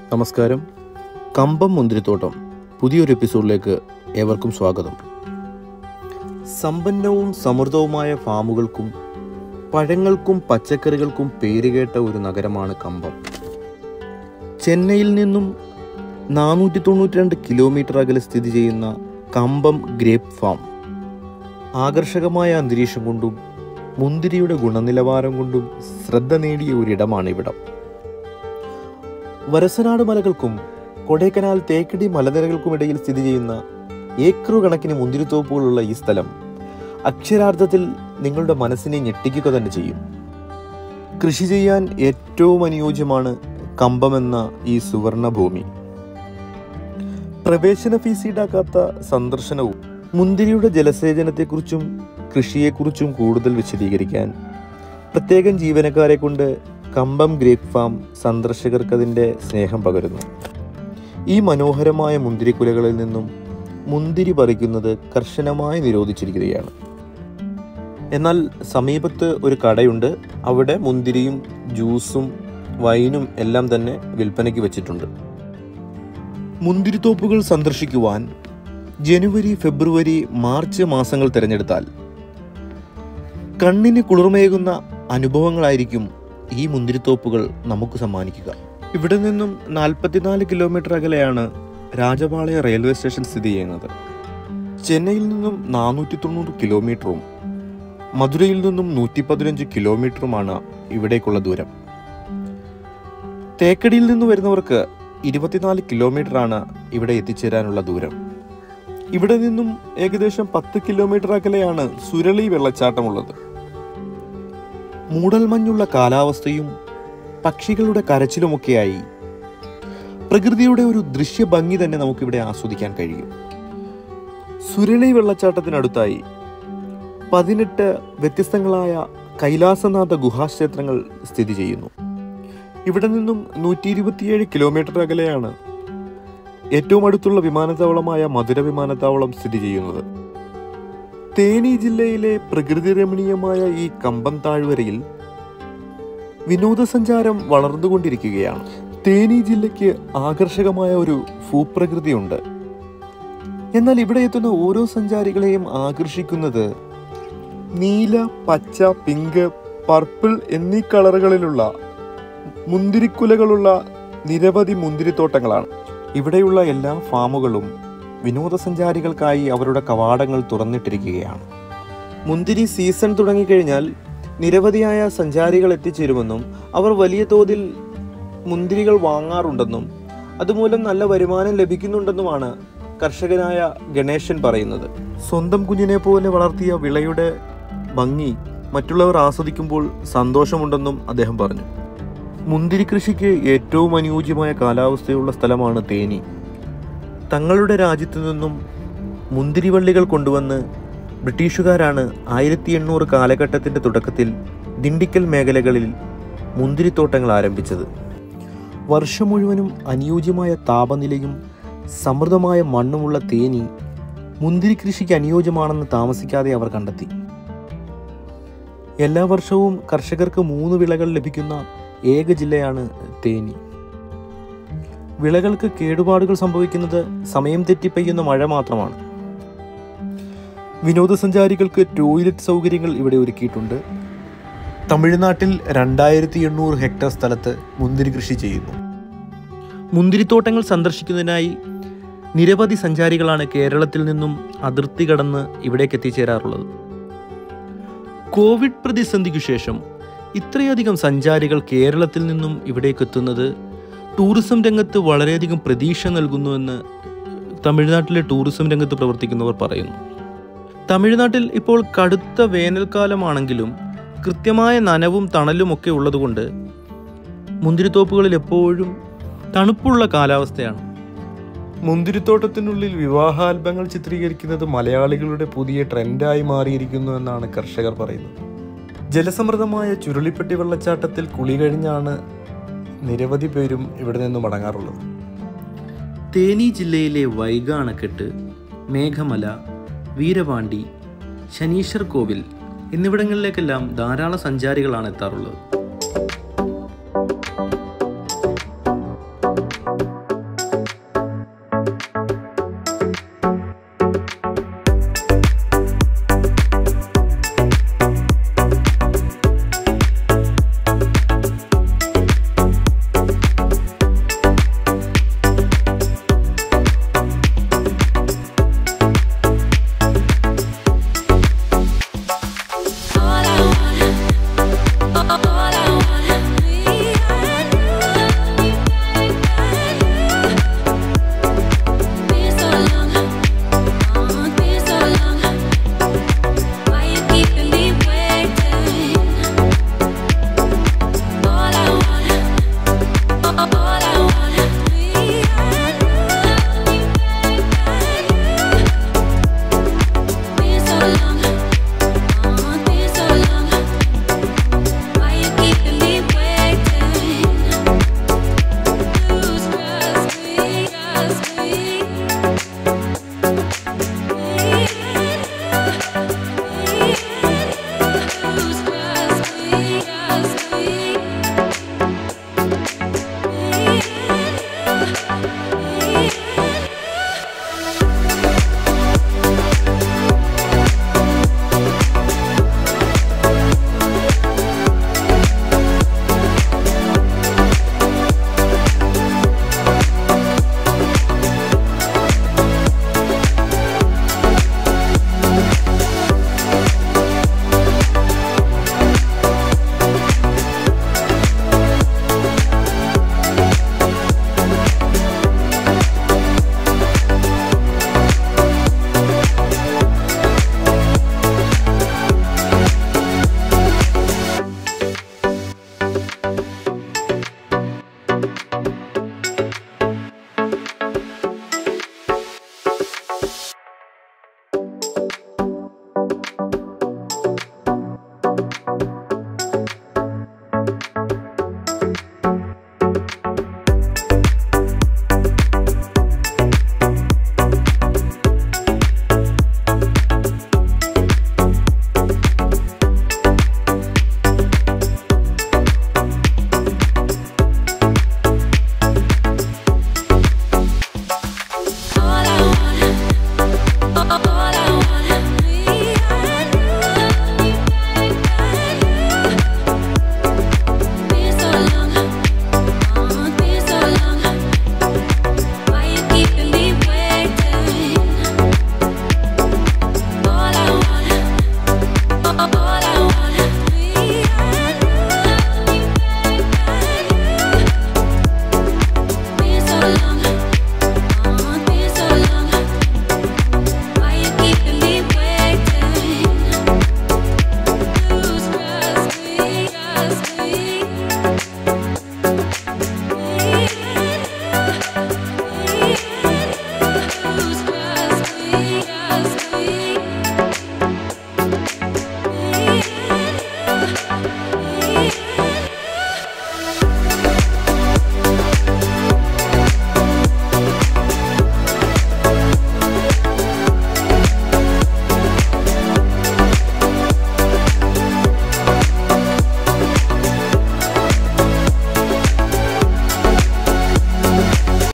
നമസ്കാരം കമ്പം മുന്തിരിത്തോട്ടം പുതിയൊരു എപ്പിസോഡിലേക്ക് ഏവർക്കും സ്വാഗതം സമ്പന്നവും സമൃദ്ധവുമായ ഫാമുകൾക്കും പഴങ്ങൾക്കും പച്ചക്കറികൾക്കും പേരുകേട്ട ഒരു നഗരമാണ് കമ്പം ചെന്നൈയിൽ നിന്നും നാനൂറ്റി തൊണ്ണൂറ്റി രണ്ട് കിലോമീറ്റർ അകലെ സ്ഥിതി ചെയ്യുന്ന കമ്പം ഗ്രേപ്പ് ഫാം ആകർഷകമായ അന്തരീക്ഷം കൊണ്ടും മുന്തിരിയുടെ ഗുണനിലവാരം കൊണ്ടും ശ്രദ്ധ നേടിയ ഒരിടമാണ് ഇവിടം വരസനാട് മലകൾക്കും കൊടൈക്കനാൽ തേക്കടി മലനിരകൾക്കുമിടയിൽ സ്ഥിതി ചെയ്യുന്ന ഏക്കറു കണക്കിന് മുന്തിരിത്തോപ്പുകളുള്ള ഈ സ്ഥലം അക്ഷരാർത്ഥത്തിൽ നിങ്ങളുടെ മനസ്സിനെ ഞെട്ടിക്കുക തന്നെ ചെയ്യും കൃഷി ചെയ്യാൻ ഏറ്റവും അനുയോജ്യമാണ് കമ്പമെന്ന ഈ സുവർണ ഭൂമി പ്രവേശന ഫീസ് ഈടാക്കാത്ത സന്ദർശനവും മുന്തിരിയുടെ ജലസേചനത്തെക്കുറിച്ചും കൃഷിയെക്കുറിച്ചും കൂടുതൽ വിശദീകരിക്കാൻ പ്രത്യേകം ജീവനക്കാരെ കൊണ്ട് കമ്പം ഗ്രേപ്പ് ഫാം സന്ദർശകർക്കതിൻ്റെ സ്നേഹം പകരുന്നു ഈ മനോഹരമായ മുന്തിരിക്കുലകളിൽ നിന്നും മുന്തിരി പറിക്കുന്നത് കർശനമായി നിരോധിച്ചിരിക്കുകയാണ് എന്നാൽ സമീപത്ത് ഒരു കടയുണ്ട് അവിടെ മുന്തിരിയും ജ്യൂസും വൈനും എല്ലാം തന്നെ വിൽപ്പനയ്ക്ക് വെച്ചിട്ടുണ്ട് മുന്തിരിത്തോപ്പുകൾ സന്ദർശിക്കുവാൻ ജനുവരി ഫെബ്രുവരി മാർച്ച് മാസങ്ങൾ തിരഞ്ഞെടുത്താൽ കണ്ണിന് കുളിർമയേകുന്ന അനുഭവങ്ങളായിരിക്കും ഈ മുന്തിരിത്തോപ്പുകൾ നമുക്ക് സമ്മാനിക്കുക ഇവിടെ നിന്നും നാൽപ്പത്തിനാല് കിലോമീറ്റർ അകലെയാണ് രാജപാളയ റെയിൽവേ സ്റ്റേഷൻ സ്ഥിതി ചെയ്യുന്നത് ചെന്നൈയിൽ നിന്നും നാനൂറ്റി തൊണ്ണൂറ് കിലോമീറ്ററും മധുരയിൽ നിന്നും നൂറ്റി പതിനഞ്ച് കിലോമീറ്ററുമാണ് ഇവിടേക്കുള്ള ദൂരം തേക്കടിയിൽ നിന്ന് വരുന്നവർക്ക് ഇരുപത്തിനാല് കിലോമീറ്ററാണ് ഇവിടെ എത്തിച്ചേരാനുള്ള ദൂരം ഇവിടെ നിന്നും ഏകദേശം പത്ത് കിലോമീറ്റർ അകലെയാണ് സുരളി വെള്ളച്ചാട്ടമുള്ളത് മൂടൽമഞ്ഞുള്ള കാലാവസ്ഥയും പക്ഷികളുടെ കരച്ചിലുമൊക്കെയായി പ്രകൃതിയുടെ ഒരു ദൃശ്യ ഭംഗി തന്നെ നമുക്കിവിടെ ആസ്വദിക്കാൻ കഴിയും സുരളി വെള്ളച്ചാട്ടത്തിനടുത്തായി പതിനെട്ട് വ്യത്യസ്തങ്ങളായ കൈലാസനാഥ ഗുഹാക്ഷേത്രങ്ങൾ സ്ഥിതി ചെയ്യുന്നു ഇവിടെ നിന്നും നൂറ്റി ഇരുപത്തിയേഴ് കിലോമീറ്റർ അകലെയാണ് ഏറ്റവും അടുത്തുള്ള വിമാനത്താവളമായ മധുര വിമാനത്താവളം സ്ഥിതി ചെയ്യുന്നത് തേനി ജില്ലയിലെ പ്രകൃതി രമണീയമായ ഈ കമ്പം താഴ്വരയിൽ വിനോദസഞ്ചാരം വളർന്നുകൊണ്ടിരിക്കുകയാണ് തേനി ജില്ലയ്ക്ക് ആകർഷകമായ ഒരു ഭൂപ്രകൃതിയുണ്ട് എന്നാൽ ഇവിടെ എത്തുന്ന ഓരോ സഞ്ചാരികളെയും ആകർഷിക്കുന്നത് നീല പച്ച പിങ്ക് പർപ്പിൾ എന്നീ കളറുകളിലുള്ള മുന്തിരിക്കുലകളുള്ള നിരവധി മുന്തിരിത്തോട്ടങ്ങളാണ് ഇവിടെയുള്ള എല്ലാ ഫാമുകളും വിനോദസഞ്ചാരികൾക്കായി അവരുടെ കവാടങ്ങൾ തുറന്നിട്ടിരിക്കുകയാണ് മുന്തിരി സീസൺ തുടങ്ങിക്കഴിഞ്ഞാൽ നിരവധിയായ സഞ്ചാരികൾ എത്തിച്ചേരുമെന്നും അവർ വലിയ തോതിൽ മുന്തിരികൾ വാങ്ങാറുണ്ടെന്നും അതുമൂലം നല്ല വരുമാനം ലഭിക്കുന്നുണ്ടെന്നുമാണ് കർഷകനായ ഗണേശൻ പറയുന്നത് സ്വന്തം കുഞ്ഞിനെ പോലെ വളർത്തിയ വിളയുടെ ഭംഗി മറ്റുള്ളവർ ആസ്വദിക്കുമ്പോൾ സന്തോഷമുണ്ടെന്നും അദ്ദേഹം പറഞ്ഞു മുന്തിരി കൃഷിക്ക് ഏറ്റവും അനുയോജ്യമായ കാലാവസ്ഥയുള്ള സ്ഥലമാണ് തേനി തങ്ങളുടെ രാജ്യത്തു നിന്നും മുന്തിരിവള്ളികൾ കൊണ്ടുവന്ന് ബ്രിട്ടീഷുകാരാണ് ആയിരത്തി എണ്ണൂറ് കാലഘട്ടത്തിൻ്റെ തുടക്കത്തിൽ ദിണ്ടിക്കൽ മേഖലകളിൽ മുന്തിരിത്തോട്ടങ്ങൾ ആരംഭിച്ചത് വർഷം മുഴുവനും അനുയോജ്യമായ താപനിലയും സമൃദ്ധമായ മണ്ണുമുള്ള തേനി മുന്തിരി കൃഷിക്ക് അനുയോജ്യമാണെന്ന് താമസിക്കാതെ അവർ കണ്ടെത്തി എല്ലാ വർഷവും കർഷകർക്ക് മൂന്ന് വിളകൾ ലഭിക്കുന്ന ഏക ജില്ലയാണ് തേനി വിളകൾക്ക് കേടുപാടുകൾ സംഭവിക്കുന്നത് സമയം തെറ്റി പെയ്യുന്ന മഴ മാത്രമാണ് വിനോദസഞ്ചാരികൾക്ക് ടോയ്ലറ്റ് സൗകര്യങ്ങൾ ഇവിടെ ഒരുക്കിയിട്ടുണ്ട് തമിഴ്നാട്ടിൽ രണ്ടായിരത്തി എണ്ണൂറ് ഹെക്ടർ സ്ഥലത്ത് മുന്തിരി കൃഷി ചെയ്യുന്നു മുന്തിരിത്തോട്ടങ്ങൾ സന്ദർശിക്കുന്നതിനായി നിരവധി സഞ്ചാരികളാണ് കേരളത്തിൽ നിന്നും അതിർത്തി കടന്ന് ഇവിടേക്ക് എത്തിച്ചേരാറുള്ളത് കോവിഡ് പ്രതിസന്ധിക്കു ശേഷം ഇത്രയധികം സഞ്ചാരികൾ കേരളത്തിൽ നിന്നും ഇവിടേക്ക് എത്തുന്നത് ടൂറിസം രംഗത്ത് വളരെയധികം പ്രതീക്ഷ നൽകുന്നുവെന്ന് തമിഴ്നാട്ടിലെ ടൂറിസം രംഗത്ത് പ്രവർത്തിക്കുന്നവർ പറയുന്നു തമിഴ്നാട്ടിൽ ഇപ്പോൾ കടുത്ത വേനൽക്കാലമാണെങ്കിലും കൃത്യമായ നനവും തണലും ഒക്കെ ഉള്ളതുകൊണ്ട് മുന്തിരിത്തോപ്പുകളിൽ എപ്പോഴും തണുപ്പുള്ള കാലാവസ്ഥയാണ് മുന്തിരിത്തോട്ടത്തിനുള്ളിൽ വിവാഹാൽബങ്ങൾ ചിത്രീകരിക്കുന്നത് മലയാളികളുടെ പുതിയ ട്രെൻഡായി മാറിയിരിക്കുന്നു എന്നാണ് കർഷകർ പറയുന്നത് ജലസമൃദ്ധമായ ചുരുളിപ്പെട്ടി വെള്ളച്ചാട്ടത്തിൽ കുളി കഴിഞ്ഞാണ് നിരവധി പേരും ഇവിടെ നിന്ന് മടങ്ങാറുള്ളത് തേനി ജില്ലയിലെ വൈഗ അണക്കെട്ട് മേഘമല വീരപാണ്ടി ശനീശ്വർ കോവിൽ എന്നിവിടങ്ങളിലേക്കെല്ലാം ധാരാളം സഞ്ചാരികളാണ് എത്താറുള്ളത്